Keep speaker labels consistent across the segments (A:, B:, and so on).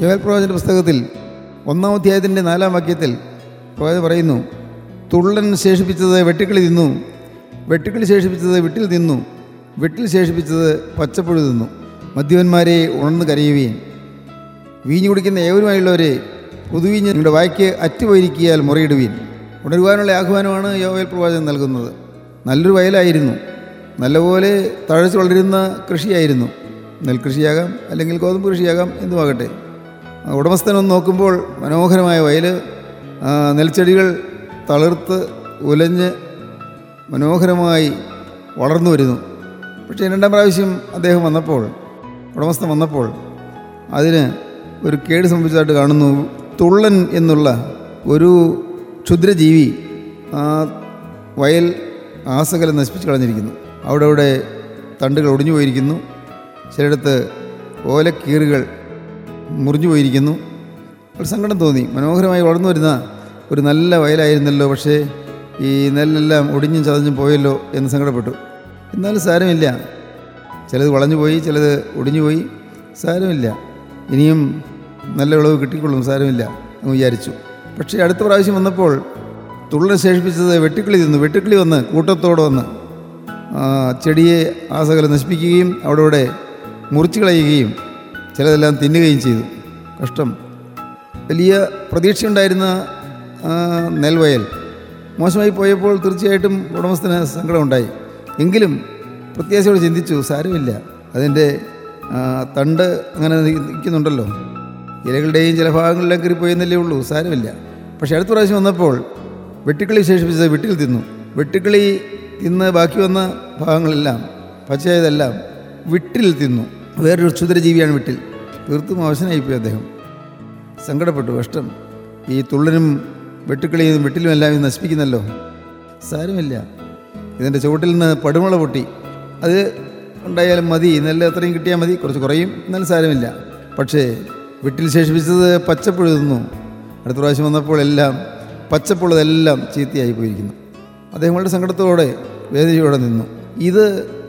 A: യോഹൽ പ്രവാചൻ്റെ പുസ്തകത്തിൽ ഒന്നാം അധ്യായത്തിൻ്റെ നാലാം വാക്യത്തിൽ പ്രവാചകൻ പറയുന്നു തുള്ളൻ ശേഷിപ്പിച്ചത് വെട്ടിക്കിളി തിന്നു വെട്ടിക്കിളി ശേഷിപ്പിച്ചത് വിട്ടിൽ തിന്നു വിട്ടിൽ ശേഷിപ്പിച്ചത് പച്ചപ്പുഴു തിന്നു മദ്യവന്മാരെ ഉണർന്ന് കരയുകയും വീഞ്ഞു കുടിക്കുന്ന ഏവരുമായുള്ളവരെ പുതുവീഞ്ഞ് നിങ്ങളുടെ വായ്ക്ക് അറ്റുപോയിരിക്കിയാൽ മുറയിടുവീൻ ഉണരുവാനുള്ള ആഹ്വാനമാണ് യോവേൽ പ്രവാചകൻ നൽകുന്നത് നല്ലൊരു വയലായിരുന്നു നല്ലപോലെ തഴച്ചു വളരുന്ന കൃഷിയായിരുന്നു നെൽകൃഷിയാകാം അല്ലെങ്കിൽ ഗോതമ്പ് കൃഷിയാകാം എന്തുമാകട്ടെ ആ ഉടമസ്ഥനൊന്ന് നോക്കുമ്പോൾ മനോഹരമായ വയൽ ആ, നെൽച്ചെടികൾ തളിർത്ത് ഉലഞ്ഞ് മനോഹരമായി വളർന്നു വരുന്നു പക്ഷേ രണ്ടാം പ്രാവശ്യം അദ്ദേഹം വന്നപ്പോൾ ഉടമസ്ഥൻ വന്നപ്പോൾ അതിന് ഒരു കേട് സംഭവിച്ചതായിട്ട് കാണുന്നു തുള്ളൻ എന്നുള്ള ഒരു ക്ഷുദ്രജീവി ആ വയൽ ആസകലം നശിപ്പിച്ച് കളഞ്ഞിരിക്കുന്നു അവിടെ അവിടെ തണ്ടുകൾ ഒടിഞ്ഞു പോയിരിക്കുന്നു ചിലയിടത്ത് ഓലക്കീറുകൾ മുറിഞ്ഞു പോയിരിക്കുന്നു ഒരു സങ്കടം തോന്നി മനോഹരമായി വളർന്നു വരുന്ന ഒരു നല്ല വയലായിരുന്നല്ലോ പക്ഷേ ഈ നെല്ലെല്ലാം ഒടിഞ്ഞും ചതഞ്ഞും പോയല്ലോ എന്ന് സങ്കടപ്പെട്ടു എന്നാലും സാരമില്ല ചിലത് വളഞ്ഞു പോയി ചിലത് ഒടിഞ്ഞു പോയി സാരമില്ല ഇനിയും നല്ല വിളവ് കിട്ടിക്കൊള്ളും സാരമില്ല എന്ന് വിചാരിച്ചു പക്ഷേ അടുത്ത പ്രാവശ്യം വന്നപ്പോൾ തുള്ളൽ ശേഷിപ്പിച്ചത് വെട്ടുക്കിളി തിന്നു വെട്ടുക്കിളി വന്ന് കൂട്ടത്തോടെ വന്ന് ആ, ചെടിയെ ആ സകലം നശിപ്പിക്കുകയും അവിടെ ഇവിടെ മുറിച്ച് കളയുകയും ചിലതെല്ലാം തിന്നുകയും ചെയ്തു കഷ്ടം വലിയ പ്രതീക്ഷയുണ്ടായിരുന്ന ആ, നെൽവയൽ മോശമായി പോയപ്പോൾ തീർച്ചയായിട്ടും ഉടമസ്ഥന് സങ്കടമുണ്ടായി എങ്കിലും പ്രത്യാശയോട് ചിന്തിച്ചു സാരമില്ല അതിൻ്റെ ആ, തണ്ട് അങ്ങനെ നി- നിൽക്കുന്നുണ്ടല്ലോ ഇലകളുടെയും ചില ഭാഗങ്ങളിലേക്ക് കയറിപ്പോയെന്നല്ലേ ഉള്ളൂ സാരമില്ല പക്ഷേ അടുത്ത പ്രാവശ്യം വന്നപ്പോൾ വെട്ടുക്കിളി ശേഷിപ്പിച്ചത് വെട്ടിൽ തിന്നു വെട്ടുക്കിളി തിന്ന് ബാക്കി വന്ന ഭാഗങ്ങളെല്ലാം പച്ചയായതെല്ലാം വിട്ടിൽ തിന്നു വേറൊരു ക്ഷുദ്രജീവിയാണ് വിട്ടിൽ തീർത്തും അവശനായിപ്പോയി അദ്ദേഹം സങ്കടപ്പെട്ടു കഷ്ടം ഈ തുള്ളനും വെട്ടുക്കിളിയും വെട്ടിലും എല്ലാം ഇത് നശിപ്പിക്കുന്നല്ലോ സാരമില്ല ഇതിൻ്റെ ചുവട്ടിൽ നിന്ന് പടുമുള പൊട്ടി അത് ഉണ്ടായാലും മതി നെല്ല് അത്രയും കിട്ടിയാൽ മതി കുറച്ച് കുറയും എന്നാലും സാരമില്ല പക്ഷേ വെട്ടിൽ ശേഷിപ്പിച്ചത് പച്ചപ്പുഴ തിന്നു അടുത്ത പ്രാവശ്യം വന്നപ്പോൾ എല്ലാം പച്ചപ്പുള്ളതെല്ലാം ചീത്തയായി പോയിരിക്കുന്നു അദ്ദേഹം വളരെ സങ്കടത്തോടെ വേദനയോടെ നിന്നു ഇത്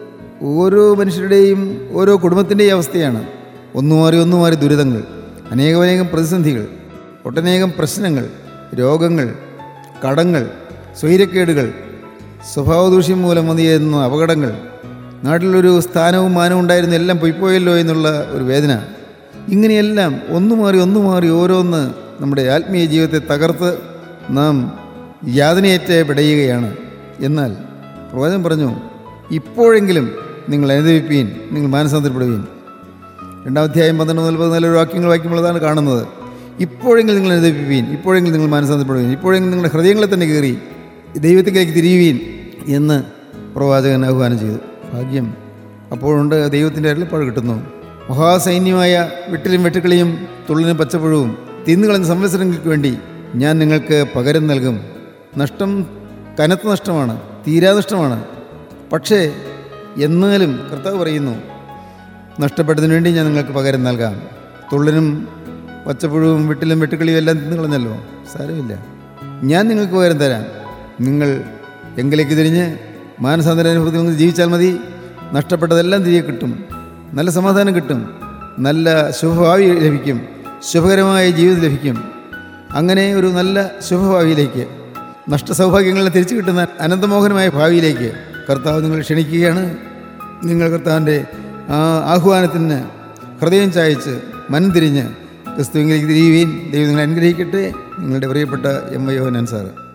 A: ഓരോ മനുഷ്യരുടെയും ഓരോ കുടുംബത്തിൻ്റെയും അവസ്ഥയാണ് ഒന്നു മാറി ഒന്നു മാറി ദുരിതങ്ങൾ അനേകമനേകം പ്രതിസന്ധികൾ ഒട്ടനേകം പ്രശ്നങ്ങൾ രോഗങ്ങൾ കടങ്ങൾ സ്വൈരക്കേടുകൾ സ്വഭാവദൂഷ്യം മൂലം വന്നു ചേരുന്ന അപകടങ്ങൾ നാട്ടിലൊരു സ്ഥാനവും മാനവും ഉണ്ടായിരുന്ന എല്ലാം പൊയ്പോയല്ലോ എന്നുള്ള ഒരു വേദന ഇങ്ങനെയെല്ലാം ഒന്നു മാറി ഒന്നു മാറി ഓരോന്ന് നമ്മുടെ ആത്മീയ ജീവിതത്തെ തകർത്ത് നാം യാതനയേറ്റ് പിടയുകയാണ് എന്നാൽ പ്രവാചകൻ പറഞ്ഞു ഇപ്പോഴെങ്കിലും നിങ്ങൾ അനുഭവിപ്പീൻ നിങ്ങൾ മാനസാന്തരപ്പെടുവീൻ രണ്ടാം അധ്യായം പന്ത്രണ്ട് മുതൽ പതിനാല് വാക്യങ്ങൾ വായിക്കുമ്പോഴതാണ് കാണുന്നത് ഇപ്പോഴെങ്കിലും നിങ്ങൾ അനുഭവിപ്പീൻ ഇപ്പോഴെങ്കിലും നിങ്ങൾ മാനസാന്തരപ്പെടുവീൻ ഇപ്പോഴെങ്കിലും നിങ്ങളുടെ ഹൃദയങ്ങളെ തന്നെ കയറി ദൈവത്തിലേക്ക് തിരിയുവീൻ എന്ന് പ്രവാചകൻ ആഹ്വാനം ചെയ്തു ഭാഗ്യം അപ്പോഴുണ്ട് ദൈവത്തിൻ്റെ അരുളപ്പാട് കിട്ടുന്നു മഹാസൈന്യമായ വിട്ടിലും വെട്ടുക്കിളിയും തുള്ളിനും പച്ചപ്പുഴവും തിന്നുകളഞ്ഞ സംവത്സരങ്ങൾക്ക് വേണ്ടി ഞാൻ നിങ്ങൾക്ക് പകരം നൽകും നഷ്ടം കനത്ത നഷ്ടമാണ് തീരാ നഷ്ടമാണ് പക്ഷേ എന്നാലും കർത്താവ് പറയുന്നു നഷ്ടപ്പെട്ടതിന് വേണ്ടി ഞാൻ നിങ്ങൾക്ക് പകരം നൽകാം തുള്ളനും പച്ചപ്പുഴവും വിട്ടിലും വെട്ടുക്കിളിയും എല്ലാം തിന്നു കളഞ്ഞല്ലോ സാരമില്ല ഞാൻ നിങ്ങൾക്ക് പകരം തരാം നിങ്ങൾ എങ്കിലേക്ക് തിരിഞ്ഞ് മാനസാന്തര അനുഭവത്തിൽ നിങ്ങൾ ജീവിച്ചാൽ മതി നഷ്ടപ്പെട്ടതെല്ലാം തിരികെ കിട്ടും നല്ല സമാധാനം കിട്ടും നല്ല ശുഭഭാവി ലഭിക്കും ശുഭകരമായ ജീവിതം ലഭിക്കും അങ്ങനെ ഒരു നല്ല ശുഭഭാവിയിലേക്ക് നഷ്ടസൗഭാഗ്യങ്ങളെ തിരിച്ചു കിട്ടുന്ന അനന്തമോഹനമായ ഭാവിയിലേക്ക് കർത്താവ് നിങ്ങൾ ക്ഷണിക്കുകയാണ് നിങ്ങൾ കർത്താവിൻ്റെ ആ ആഹ്വാനത്തിന് ഹൃദയം ചായച്ച് മനം തിരിഞ്ഞ് ക്രിസ്തുവിലേക്ക് തിരിയുകയും ദൈവം നിങ്ങളെ അനുഗ്രഹിക്കട്ടെ നിങ്ങളുടെ പ്രിയപ്പെട്ട എം വൈ യോഹനാൻ സാറ്